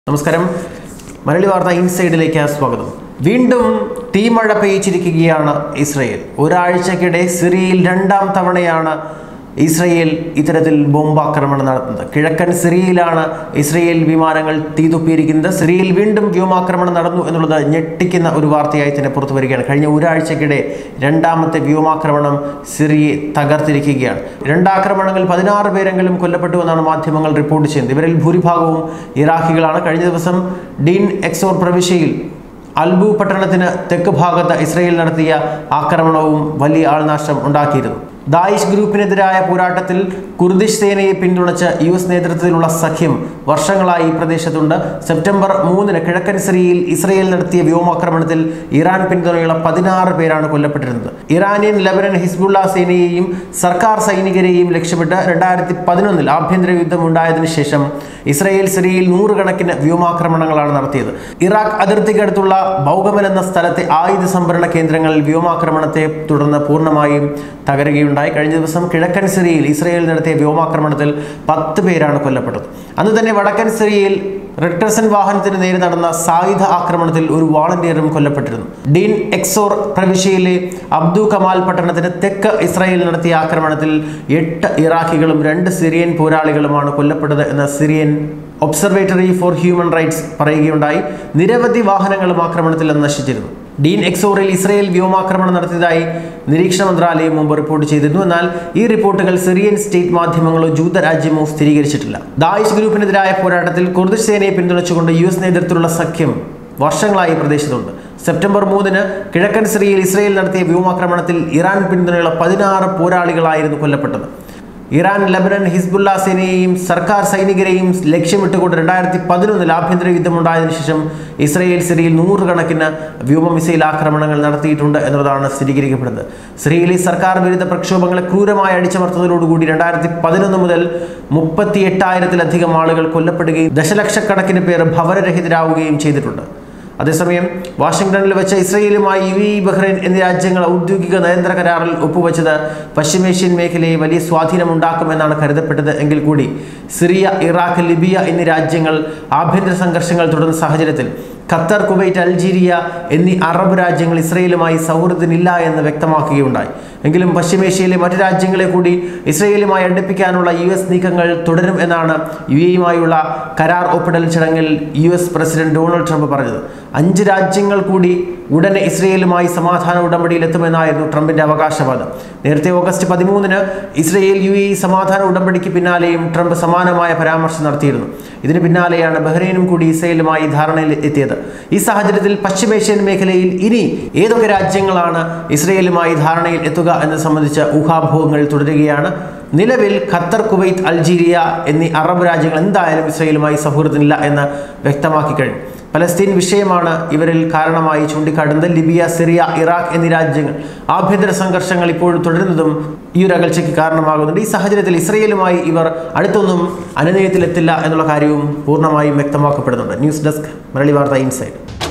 നമസ്കാരം മലയാളി വാർത്ത ഇൻസൈഡിലേക്ക് സ്വാഗതം വീണ്ടും തീമഴ പെയ്ച്ചിരിക്കുകയാണ് ഇസ്രയേൽ ഒരാഴ്ചക്കിടെ സിറിയയിൽ രണ്ടാം തവണയാണ് ഇസ്രയേൽ ഇത്തരത്തിൽ ബോംബാക്രമണം നടത്തുന്നത് കിഴക്കൻ സിറിയയിലാണ് ഇസ്രയേൽ വിമാനങ്ങൾ തീതുപ്പിയിരിക്കുന്നത് സിറിയയിൽ വീണ്ടും വ്യോമാക്രമണം നടന്നു എന്നുള്ളത് ഞെട്ടിക്കുന്ന ഒരു വാർത്തയായി തന്നെ പുറത്തു വരികയാണ് കഴിഞ്ഞ ഒരാഴ്ചക്കിടെ രണ്ടാമത്തെ വ്യോമാക്രമണം സിറിയെ തകർത്തിരിക്കുകയാണ് രണ്ടാക്രമണങ്ങളിൽ പതിനാറ് പേരെങ്കിലും കൊല്ലപ്പെട്ടു എന്നാണ് മാധ്യമങ്ങൾ റിപ്പോർട്ട് ചെയ്യുന്നത് ഇവരിൽ ഭൂരിഭാഗവും ഇറാഖികളാണ് കഴിഞ്ഞ ദിവസം ഡീൻ എക്സോർ പ്രവിശ്യയിൽ അൽബു പട്ടണത്തിന് തെക്ക് ഭാഗത്ത് ഇസ്രയേൽ നടത്തിയ ആക്രമണവും വലിയ ആൾനാശം ഉണ്ടാക്കിയിരുന്നു ദായിഷ് ഗ്രൂപ്പിനെതിരായ പോരാട്ടത്തിൽ കുർദിഷ് സേനയെ പിന്തുണച്ച് യു എസ് നേതൃത്വത്തിലുള്ള സഖ്യം വർഷങ്ങളായി ഈ പ്രദേശത്തുണ്ട് സെപ്റ്റംബർ മൂന്നിന് കിഴക്കൻ സിറിയയിൽ ഇസ്രയേൽ നടത്തിയ വ്യോമാക്രമണത്തിൽ ഇറാൻ പിന്തുണയുള്ള പതിനാറ് പേരാണ് കൊല്ലപ്പെട്ടിരുന്നത് ഇറാനിയൻ ലബനൻ ഹിസ്ബുള്ള സേനയെയും സർക്കാർ സൈനികരെയും ലക്ഷ്യമിട്ട് രണ്ടായിരത്തി പതിനൊന്നിൽ ആഭ്യന്തര യുദ്ധം ഉണ്ടായതിനു ശേഷം ഇസ്രയേൽ സിറിയയിൽ നൂറുകണക്കിന് വ്യോമാക്രമണങ്ങളാണ് നടത്തിയത് ഇറാഖ് അതിർത്തിക്കടുത്തുള്ള ബൗഗമൻ എന്ന സ്ഥലത്തെ ആയുധ സംഭരണ കേന്ദ്രങ്ങളിൽ വ്യോമാക്രമണത്തെ തുടർന്ന് പൂർണ്ണമായും തകരുകയുണ്ടായി കഴിഞ്ഞ ദിവസം കിഴക്കൻ സിറിയയിൽ ഇസ്രയേൽ നടത്തിയ വ്യോമാക്രമണത്തിൽ പത്ത് പേരാണ് കൊല്ലപ്പെട്ടത് അന്ന് തന്നെ വടക്കൻ സിറിയയിൽ റെഡ് ക്രസന്റ് വാഹനത്തിന് നേരെ നടന്ന സായുധ ആക്രമണത്തിൽ ഒരു വാളണ്ടിയറും കൊല്ലപ്പെട്ടിരുന്നു ഡീൻ എക്സോർ പ്രവിശ്യയിലെ അബ്ദു കമാൽ പട്ടണത്തിന് തെക്ക് ഇസ്രായേൽ നടത്തിയ ആക്രമണത്തിൽ എട്ട് ഇറാഖികളും രണ്ട് സിറിയൻ പോരാളികളുമാണ് കൊല്ലപ്പെട്ടത് എന്ന Syrian Observatory for Human Rights പറയുകയുണ്ടായി നിരവധി വാഹനങ്ങളും ആക്രമണത്തിൽ നശിച്ചിരുന്നു ഡീൻ എക്സോറിൽ ഇസ്രയേൽ വ്യോമാക്രമണം നടത്തിയതായി നിരീക്ഷണ മന്ത്രാലയം മുമ്പ് റിപ്പോർട്ട് ചെയ്തിരുന്നു എന്നാൽ ഈ റിപ്പോർട്ടുകൾ സിറിയൻ സ്റ്റേറ്റ് മാധ്യമങ്ങളോ ജൂതരാജ്യമോ സ്ഥിരീകരിച്ചിട്ടില്ല ദായിഷ് ഗ്രൂപ്പിനെതിരായ പോരാട്ടത്തിൽ കുർദിഷ് സേനയെ പിന്തുണച്ചുകൊണ്ട് യു എസ് നേതൃത്വത്തിലുള്ള സഖ്യം വർഷങ്ങളായി പ്രദേശത്തുണ്ട് സെപ്റ്റംബർ മൂന്നിന് കിഴക്കൻ സിറിയയിൽ ഇസ്രയേൽ നടത്തിയ വ്യോമാക്രമണത്തിൽ ഇറാൻ പിന്തുണയുള്ള പതിനാറ് പോരാളികളായിരുന്നു കൊല്ലപ്പെട്ടത് ഇറാൻ ലബനൻ ഹിസ്ബുള്ള സേനയെയും സർക്കാർ സൈനികരെയും ലക്ഷ്യമിട്ടുകൊണ്ട് രണ്ടായിരത്തി പതിനൊന്നിൽ ആഭ്യന്തര യുദ്ധമുണ്ടായതിനു ശേഷം ഇസ്രയേൽ സിറിയയിൽ നൂറുകണക്കിന് വ്യോമ മിസൈൽ ആക്രമണങ്ങൾ നടത്തിയിട്ടുണ്ട് എന്നതാണ് സ്ഥിരീകരിക്കപ്പെടുന്നത് സിറിയയിലെ സർക്കാർ വിരുദ്ധ പ്രക്ഷോഭങ്ങളെ ക്രൂരമായി അടിച്ചമർത്തതോടുകൂടി രണ്ടായിരത്തി പതിനൊന്ന് മുതൽ മുപ്പത്തി എട്ടായിരത്തിലധികം ആളുകൾ കൊല്ലപ്പെടുകയും ദശലക്ഷക്കണക്കിന് പേർ ഭവനരഹിതരാവുകയും ചെയ്തിട്ടുണ്ട് അതേസമയം വാഷിംഗ്ടണിൽ വെച്ച ഇസ്രയേലുമായി യു എ ബഹ്റൈൻ എന്നീ രാജ്യങ്ങൾ ഔദ്യോഗിക നയതന്ത്ര കരാറിൽ ഒപ്പുവെച്ചത് പശ്ചിമേഷ്യൻ മേഖലയെ വലിയ സ്വാധീനമുണ്ടാക്കുമെന്നാണ് കരുതപ്പെട്ടത് എങ്കിൽ കൂടി സിറിയ ഇറാഖ് ലിബിയ എന്നീ രാജ്യങ്ങൾ ആഭ്യന്തര സംഘർഷങ്ങൾ തുടർന്ന സാഹചര്യത്തിൽ ഖത്തർ കുവൈറ്റ് അൾജീരിയ എന്നീ അറബ് രാജ്യങ്ങൾ ഇസ്രയേലുമായി സൗഹൃദത്തിനില്ല എന്ന് വ്യക്തമാക്കുകയുണ്ടായി എങ്കിലും പശ്ചിമേഷ്യയിലെ മറ്റു രാജ്യങ്ങളെ കൂടി ഇസ്രയേലുമായി അടുപ്പിക്കാനുള്ള യു എസ് നീക്കങ്ങൾ തുടരും എന്നാണ് യു എയുമായുള്ള കരാർ ഒപ്പിടൽ ചടങ്ങിൽ U S president Donald Trump പറഞ്ഞത് അഞ്ച് രാജ്യങ്ങൾ കൂടി ഉടനെ ഇസ്രയേലുമായി സമാധാന ഉടമ്പടിയിലെത്തുമെന്നായിരുന്നു ട്രംപിന്റെ അവകാശവാദം നേരത്തെ ഓഗസ്റ്റ് പതിമൂന്നിന് ഇസ്രയേൽ യു എ സമാധാന ഉടമ്പടിക്ക് പിന്നാലെയും ട്രംപ് സമാനമായ പരാമർശം നടത്തിയിരുന്നു ഇതിന് പിന്നാലെയാണ് ബഹ്റൈനും കൂടി ഇസ്രയേലുമായി ധാരണയിൽ എത്തിയത് ഈ സാഹചര്യത്തിൽ പശ്ചിമേഷ്യൻ മേഖലയിൽ ഇനി ഏതൊക്കെ രാജ്യങ്ങളാണ് ഇസ്രയേലുമായി ധാരണയിൽ എത്തുക എന്നത് സംബന്ധിച്ച ഊഹാഭോഗങ്ങൾ തുടരുകയാണ് നിലവിൽ ഖത്തർ കുവൈറ്റ് അൾജീരിയ എന്നീ അറബ് രാജ്യങ്ങൾ എന്തായാലും ഇസ്രയേലുമായി സൗഹൃദത്തിനില്ല എന്ന് വ്യക്തമാക്കി കഴിഞ്ഞു പലസ്തീൻ വിഷയമാണ് ഇവരിൽ കാരണമായി ചൂണ്ടിക്കാട്ടുന്നത് ലിബിയ സിറിയ ഇറാഖ് എന്നീ രാജ്യങ്ങൾ ആഭ്യന്തര സംഘർഷങ്ങൾ ഇപ്പോഴും തുടരുന്നതും ഈ ഒരു അകൽച്ചയ്ക്ക് കാരണമാകുന്നുണ്ട് ഈ സാഹചര്യത്തിൽ ഇസ്രയേലുമായി ഇവർ അടുത്തൊന്നും അനുനയത്തിലെത്തില്ല എന്നുള്ള കാര്യവും പൂർണ്ണമായും വ്യക്തമാക്കപ്പെടുന്നുണ്ട് ന്യൂസ് ഡെസ്ക് മലയാളി വാർത്ത ഇൻസൈഡ്